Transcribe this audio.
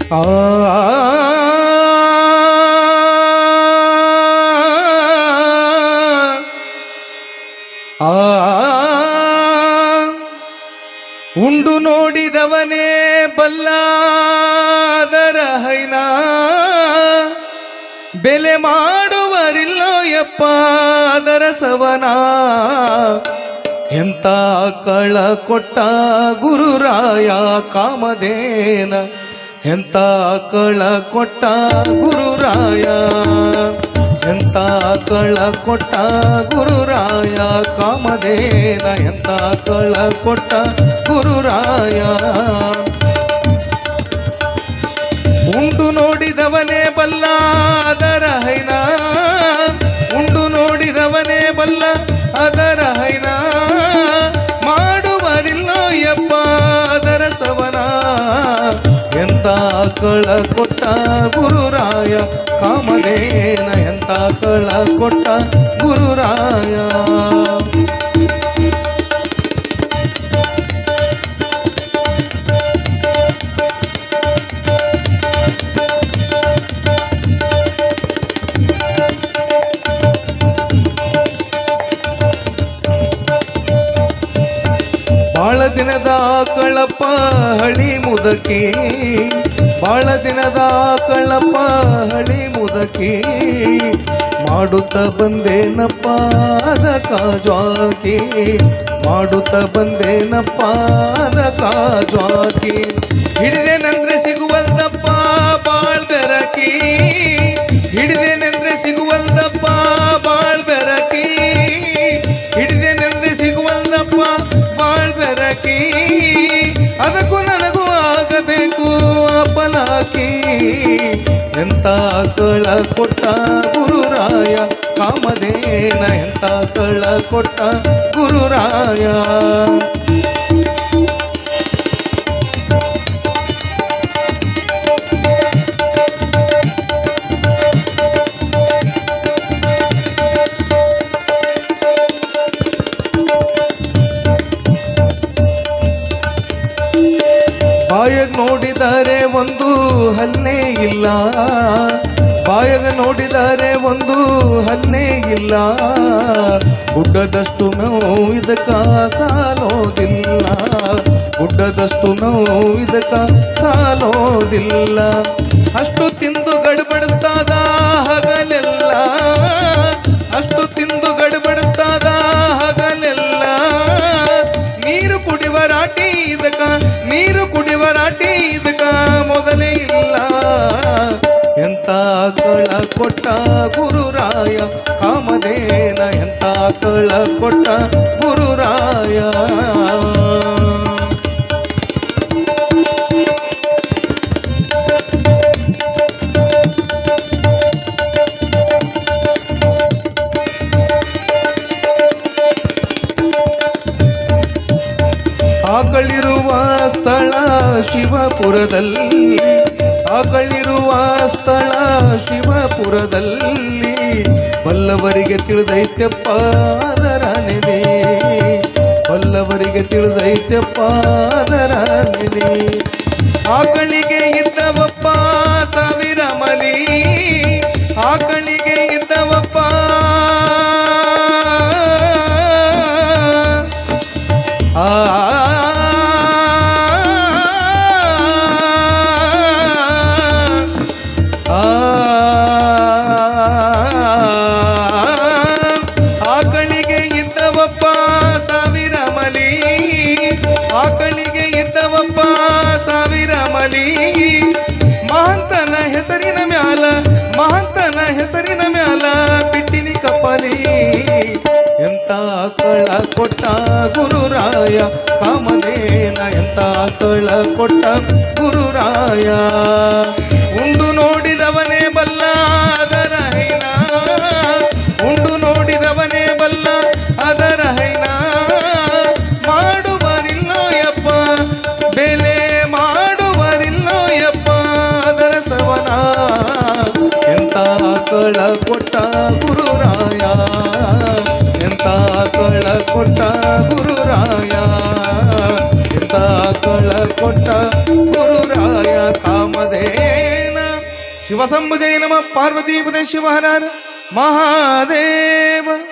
ಆ ಆ ಉಂಡು ನೋಡಿದವನೇ ಬಲ್ಲಾದರ ಹೈನ ಬೆಲೆ ಮಾಡುವರಿಲ್ಲೋ ಯಪ್ಪ ಅದರ ಸವನ ಎಂತ ಕಳ ಕೊಟ್ಟ ಗುರುರಾಯ ಕಾಮಧೇನ ಎಂತ ಕಳ ಕೊಟ್ಟ ಗುರುರಾಯ ಎಂತ ಕಳ ಕೊಟ್ಟ ಗುರುರಾಯ ಕಾಮಧೇನ ಎಂತ ಕಳ ಕೊಟ್ಟ ಗುರುರಾಯ ಉಂಡು ನೋಡಿದವನೇ ಬಲ್ಲ ಅದರ ಹೈನ ಉಂಡು ನೋಡಿದವನೇ ಬಲ್ಲ ಅದರ ಹೈನ ಮಾಡುವರಿಲ್ಲೋ ಯಪ್ಪ ಅದರ ಸವನ ಎಂತ ಕಳ ಕೊಟ್ಟ ಗುರುರಾಯ ಕಾಮಧೇನ ಎಂತ ಕಳ ಕೊಟ್ಟ ಗುರುರಾಯ ಬಾಳ ದಿನದ ಕಳಪ ಹಳಿ ಮುದಕಿ ಬಾಳ ದಿನದ ಕಳಪ ಹಳಿ ಮುದಕಿ ಮಾಡುತ್ತ ಬಂದೇನಪ್ಪ ಅದ ಕಾಜಾಕಿ ಮಾಡುತ್ತ ಬಂದೇನಪ್ಪ ಅದ ಕಾಜಾಕಿ ಹಿಡಿದೇನಂದ್ರೆ ಸಿಗುವಲ್ದಪ್ಪ ಬಾಳ್ ಬೆರಕಿ ಹಿಡಿದೇನೆಂದ್ರೆ ಸಿಗುವಲ್ದಪ್ಪ ಬಾಳ್ ಬೆರಕಿ ಹಿಡಿದೇನೆಂದ್ರೆ ಸಿಗುವಲ್ದಪ್ಪ ಬಾಳ್ ಬೆರಕಿ ಅದಕ್ಕೂ ನನಗೂ ಆಗಬೇಕು ಅಪಲಾಕಿ ಎಂತ ಕಳ ಕೊಟ್ಟ ಗುರುರಾಯ ಕಾಮಧೇನ ಎಂತ ಕಳ ಕೊಟ್ಟ ಗುರುರಾಯ ಬಾಯಗ್ ನೋಡಿದರೆ ಒಂದು ಹಲ್ಲೆ ಇಲ್ಲ ಬಾಯಗ ನೋಡಿದರೆ ಒಂದು ಹಲ್ಲೆ ಇಲ್ಲ ಗುಡ್ಡದಷ್ಟು ನೋವು ಇದಕ್ಕ ಸಾಲೋದಿಲ್ಲ ಗುಡ್ಡದಷ್ಟು ನೋವು ಇದಕ್ಕ ಸಾಲೋದಿಲ್ಲ ಅಷ್ಟು ತಿಂದು ಗಡ್ಬಡಿಸ್ತಾದ ಹಗಲೆಲ್ಲ ಅಷ್ಟು ತಿಂದು ಗಡ್ಬಡಿಸ್ತಾದ ಹಗಲೆಲ್ಲ ನೀರು ಕುಡಿವ ರಾಟಿ ಇದಕ ನೀರು ಕುಡಿವ ರಾಟಿ ಇದಕ ಮೊದಲೇ ಇಲ್ಲ ಎಂತ ಕಳ ಕೊಟ್ಟ ಗುರುರಾಯ ಕಾಮಧೇನ ಎಂತ ಕಳ ಕೊಟ್ಟ ಗುರುರಾಯ ಆಗಳಿರುವ ಸ್ಥಳ ಶಿವಪುರದಲ್ಲಿ ಆಗಳಿರುವ ಸ್ಥಳ ಶಿವಪುರದಲ್ಲಿ ಬಲ್ಲವರಿಗೆ ತಿಳಿದೈತೆಪ್ಪ ಅದರ ನೆನೆ ಬಲ್ಲವರಿಗೆ ತಿಳಿದೈತೆಪ್ಪ ಅದರ ನೆನೆ ಆಕಳಿಗೆ ಇದ್ದವಪ್ಪ ಸಾವಿರ ಮಲಿ ಆಕಳಿಗೆ ಇದ್ದವಪ್ಪ ಆ ಆಕಳಿಗೆ ಇದ್ದವಪ್ಪ ಸಾವಿರ ಮಲಿ ಆಕಳಿಗೆ ಇದ್ದವಪ್ಪ ಸಾವಿರ ಮಲಿ ಮಹಂತನ ಹೆಸರಿನ ಮ್ಯಾಲ ಮಹಂತನ ಹೆಸರಿನ ಮ್ಯಾಲ ಬಿಟ್ಟಿನಿ ಕಪಲಿ ಎಂತ ಕಳ ಕೊಟ್ಟ ಗುರುರಾಯ ಕಾಮಧೇನ ಎಂತ ಕಳ ಕೊಟ್ಟ ಗುರುರಾಯ ಉಂಡು ನೋಡಿದವನೇ ಬಲ್ಲ ಅದರ ಹೈನ ಉಂಡು ನೋಡಿದವನೇ ಬಲ್ಲ ಅದರ ಹೈನ ಮಾಡುವರಿಲ್ಲೋ ಯಪ್ಪ ಬೆಲೆ ಮಾಡುವರಿಲ್ಲೋ ಯಪ್ಪ ಅದರ ಸವನ ಎಂತ ಕಳ ಕೊಟ್ಟ ಗುರುರಾಯ ಎಂತ ಕಳ ಕೊಟ್ಟ ಗುರುರಾಯ ಎಂತ ಕಳ ಕೊಟ್ಟ ಗುರುರಾಯ ಕಾಮ ಕಾಮಧೇನ ಶಿವಸಂಭುಜಯ ನಮ ಪಾರ್ವತೀಪದೇ ಶಿವಹರ ಮಹಾದೇವ